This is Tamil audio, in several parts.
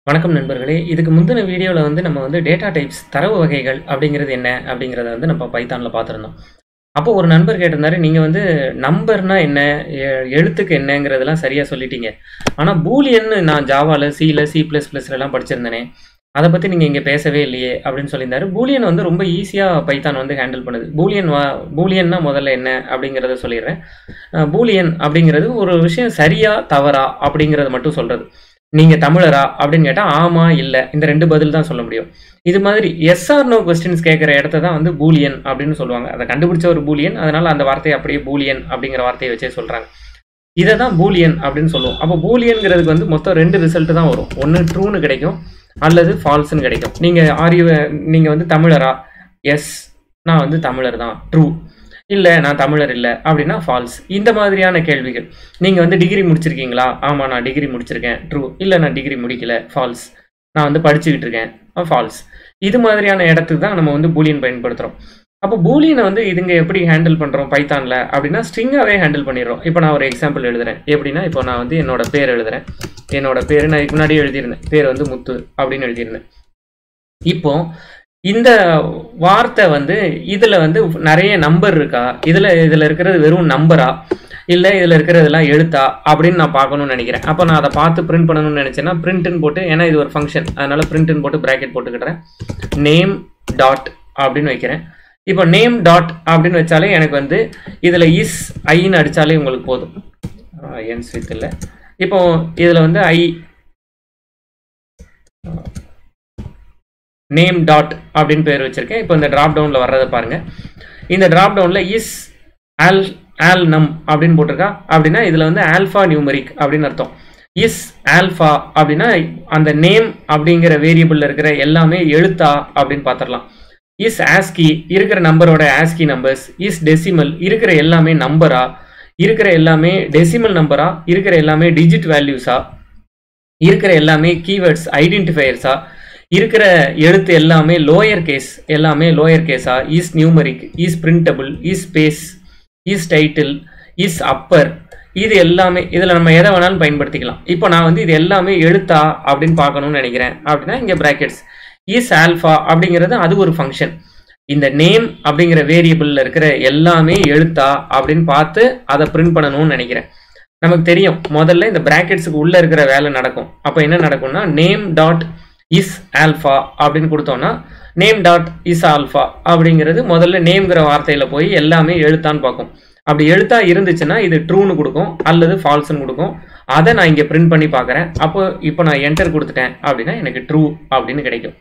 வணக்கம் நண்பர்களே இதுக்கு முந்தின வீடியோவில் வந்து நம்ம வந்து டேட்டா டைப்ஸ் தரவு வகைகள் அப்படிங்கிறது என்ன அப்படிங்கிறத வந்து நம்ம பைத்தானில் பார்த்துருந்தோம் அப்போ ஒரு நண்பர் கேட்டிருந்தாரு நீங்கள் வந்து நம்பர்னா என்ன எ- எழுத்துக்கு என்னங்கிறதெல்லாம் சரியாக சொல்லிட்டீங்க ஆனால் பூலியன்னு நான் ஜாவாவில் சியில் சி ப்ளஸ் ப்ளஸ்லாம் படிச்சிருந்தேனே அதை பற்றி நீங்கள் இங்கே பேசவே இல்லையே அப்படின்னு சொல்லியிருந்தாரு பூலியன் வந்து ரொம்ப ஈஸியாக பைத்தான் வந்து ஹேண்டில் பண்ணுது பூலியன் வா பூலியன்னா முதல்ல என்ன அப்படிங்கிறத சொல்லிடுறேன் அஹ் பூலியன் அப்படிங்கிறது ஒரு விஷயம் சரியா தவறா அப்படிங்கிறத மட்டும் சொல்கிறது நீங்கள் தமிழரா அப்படின்னு கேட்டால் ஆமாம் இல்லை இந்த ரெண்டு பதில் தான் சொல்ல முடியும் இது மாதிரி எஸ்ஆர் நோ கொஸ்டின்ஸ் கேட்குற இடத்த தான் வந்து பூலியன் அப்படின்னு சொல்லுவாங்க அதை கண்டுபிடிச்ச ஒரு பூலியன் அதனால அந்த வார்த்தையை அப்படியே பூலியன் அப்படிங்கிற வார்த்தையை வச்சே சொல்கிறாங்க இதை தான் பூலியன் அப்படின்னு சொல்லுவோம் அப்போ பூலியன்கிறதுக்கு வந்து மொத்தம் ரெண்டு ரிசல்ட் தான் வரும் ஒன்று ட்ரூன்னு கிடைக்கும் அல்லது ஃபால்ஸ்னு கிடைக்கும் நீங்கள் ஆர்யூ நீங்கள் வந்து தமிழரா எஸ் நான் வந்து தமிழர் தான் ட்ரூ இல்லை நான் தமிழர் இல்லை அப்படின்னா ஃபால்ஸ் இந்த மாதிரியான கேள்விகள் நீங்கள் வந்து டிகிரி முடிச்சிருக்கீங்களா ஆமாம் நான் டிகிரி முடிச்சிருக்கேன் ட்ரூ இல்லை நான் டிகிரி முடிக்கல ஃபால்ஸ் நான் வந்து படிச்சுக்கிட்டு இருக்கேன் ஃபால்ஸ் இது மாதிரியான இடத்துக்கு தான் நம்ம வந்து பூலியன் பயன்படுத்துகிறோம் அப்போ பூலியனை வந்து இதுங்க எப்படி ஹேண்டில் பண்ணுறோம் பைத்தானில் அப்படின்னா ஸ்ட்ரிங்காகவே ஹேண்டில் பண்ணிடுறோம் இப்போ நான் ஒரு எக்ஸாம்பிள் எழுதுறேன் எப்படின்னா இப்போ நான் வந்து என்னோட பேர் எழுதுறேன் என்னோட பேர் நான் இதுக்கு முன்னாடியே எழுதியிருந்தேன் பேர் வந்து முத்து அப்படின்னு எழுதியிருந்தேன் இப்போ இந்த வார்த்தை வந்து இதில் வந்து நிறைய நம்பர் இருக்கா இதில் இதில் இருக்கிறது வெறும் நம்பரா இல்லை இதில் இருக்கிறதெல்லாம் எழுத்தா அப்படின்னு நான் பார்க்கணும்னு நினைக்கிறேன் அப்போ நான் அதை பார்த்து பிரிண்ட் பண்ணணும்னு நினச்சேன்னா பிரிண்ட்னு போட்டு ஏன்னா இது ஒரு ஃபங்க்ஷன் அதனால பிரிண்ட்னு போட்டு ப்ராக்கெட் போட்டுக்கிட்டேன் நேம் டாட் அப்படின்னு வைக்கிறேன் இப்போ நேம் டாட் அப்படின்னு வச்சாலே எனக்கு வந்து இதில் இஸ் ஐன்னு அடித்தாலே உங்களுக்கு போதும் என் ஸ்வித் இல்லை இப்போ இதில் வந்து ஐ நேம் டாட் அப்படின்னு பேர் வச்சிருக்கேன் இப்போ இந்த டிராப் டவுனில் வர்றதை பாருங்க இந்த டிராப் டவுனில் இஸ் ஆல் ஆல் நம் அப்படின்னு போட்டிருக்கா அப்படின்னா இதில் வந்து ஆல்ஃபா நியூமரிக் அப்படின்னு அர்த்தம் இஸ் ஆல்ஃபா அப்படின்னா அந்த நேம் அப்படிங்கிற வேரியபிளில் இருக்கிற எல்லாமே எழுத்தா அப்படின்னு பார்த்துடலாம் இஸ் ஆஸ்கி இருக்கிற நம்பரோட ஆஸ்கி நம்பர்ஸ் இஸ் டெசிமல் இருக்கிற எல்லாமே நம்பரா இருக்கிற எல்லாமே டெசிமல் நம்பரா இருக்கிற எல்லாமே டிஜிட் வேல்யூஸா இருக்கிற எல்லாமே கீவேர்ட்ஸ் ஐடென்டிஃபையர்ஸா இருக்கிற எழுத்து எல்லாமே லோயர் கேஸ் எல்லாமே லோயர் கேஸா is numeric is printable is space is title is upper இது எல்லாமே இதில் நம்ம எதை வேணாலும் பயன்படுத்திக்கலாம் இப்போ நான் வந்து இது எல்லாமே எழுத்தா அப்படின்னு பார்க்கணும்னு நினைக்கிறேன் அப்படின்னா இங்கே பிராக்கெட்ஸ் இஸ் ஆல்ஃபா அப்படிங்கிறது அது ஒரு ஃபங்க்ஷன் இந்த நேம் அப்படிங்கிற வேரியபிளில் இருக்கிற எல்லாமே எழுத்தா அப்படின்னு பார்த்து அதை பிரிண்ட் பண்ணணும்னு நினைக்கிறேன் நமக்கு தெரியும் முதல்ல இந்த பிராக்கெட்ஸுக்கு உள்ளே இருக்கிற வேலை நடக்கும் அப்போ என்ன நடக்கும்னா நேம் டாட் இஸ் ஆல்ஃபா அப்படின்னு கொடுத்தோம்னா நேம் டாட் இஸ் ஆல்ஃபா அப்படிங்கிறது முதல்ல நேம்ங்கிற வார்த்தையில் போய் எல்லாமே எழுத்தான்னு பார்க்கும் அப்படி எழுத்தா இருந்துச்சுன்னா இது ட்ரூன்னு கொடுக்கும் அல்லது ஃபால்ஸ்னு கொடுக்கும் அதை நான் இங்கே பிரிண்ட் பண்ணி பார்க்குறேன் அப்போ இப்போ நான் என்டர் கொடுத்துட்டேன் அப்படின்னா எனக்கு ட்ரூ அப்படின்னு கிடைக்கும்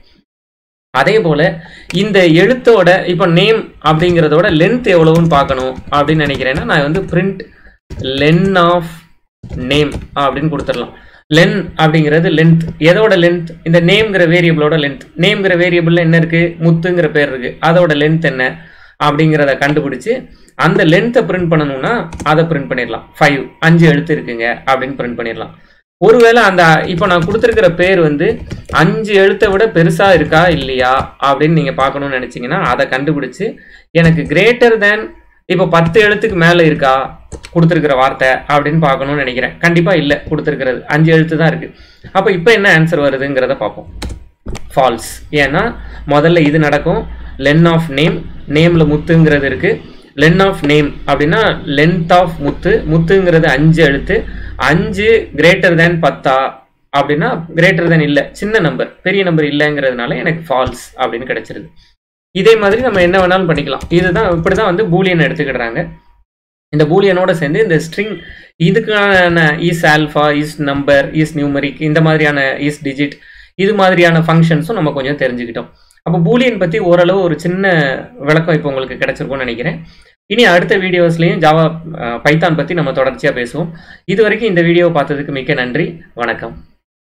அதே போல இந்த எழுத்தோட இப்போ நேம் அப்படிங்கிறதோட லென்த் எவ்வளவுன்னு பார்க்கணும் அப்படின்னு நினைக்கிறேன்னா நான் வந்து பிரிண்ட் லென் ஆஃப் நேம் அப்படின்னு கொடுத்துடலாம் லென் அப்படிங்கிறது லென்த் எதோட லென்த் இந்த நேம்ங்கிற வேரியபிளோட லென்த் நேம்ங்கிற வேரியபிள்ல என்ன இருக்கு முத்துங்கிற பேர் இருக்கு அதோட லென்த் என்ன அப்படிங்கிறத கண்டுபிடிச்சு அந்த லென்த்தை பிரிண்ட் பண்ணணும்னா அதை பிரிண்ட் பண்ணிடலாம் ஃபைவ் அஞ்சு எழுத்து இருக்குங்க அப்படின்னு பிரிண்ட் பண்ணிடலாம் ஒருவேளை அந்த இப்போ நான் கொடுத்துருக்கிற பேர் வந்து அஞ்சு எழுத்தை விட பெருசா இருக்கா இல்லையா அப்படின்னு நீங்க பார்க்கணும்னு நினைச்சீங்கன்னா அதை கண்டுபிடிச்சு எனக்கு கிரேட்டர் தேன் இப்போ பத்து எழுத்துக்கு மேலே இருக்கா கொடுத்துருக்கிற வார்த்தை அப்படின்னு பார்க்கணும்னு நினைக்கிறேன் கண்டிப்பாக இல்லை கொடுத்துருக்கிறது அஞ்சு எழுத்து தான் இருக்கு அப்போ இப்போ என்ன ஆன்சர் வருதுங்கிறத பார்ப்போம் ஃபால்ஸ் ஏன்னா முதல்ல இது நடக்கும் லென் ஆஃப் நேம் நேமில் முத்துங்கிறது இருக்கு லென் ஆஃப் நேம் அப்படின்னா லென்த் ஆஃப் முத்து முத்துங்கிறது அஞ்சு எழுத்து அஞ்சு கிரேட்டர் தேன் பத்தா அப்படின்னா கிரேட்டர் தேன் இல்லை சின்ன நம்பர் பெரிய நம்பர் இல்லைங்கிறதுனால எனக்கு ஃபால்ஸ் அப்படின்னு கிடைச்சிருது இதே மாதிரி நம்ம என்ன வேணாலும் பண்ணிக்கலாம் இதுதான் இப்படி தான் வந்து பூலியன் எடுத்துக்கிடுறாங்க இந்த பூலியனோட சேர்ந்து இந்த ஸ்ட்ரிங் இதுக்கான is alpha is number is numeric இந்த மாதிரியான இஸ் டிஜிட் இது மாதிரியான ஃபங்க்ஷன்ஸும் நம்ம கொஞ்சம் தெரிஞ்சுக்கிட்டோம் அப்போ பூலியன் பற்றி ஓரளவு ஒரு சின்ன விளக்கம் இப்போ உங்களுக்கு கிடைச்சிருக்கும்னு நினைக்கிறேன் இனி அடுத்த வீடியோஸ்லையும் ஜாவா பைத்தான் பற்றி நம்ம தொடர்ச்சியாக பேசுவோம் இது வரைக்கும் இந்த வீடியோவை பார்த்ததுக்கு மிக்க நன்றி வணக்கம்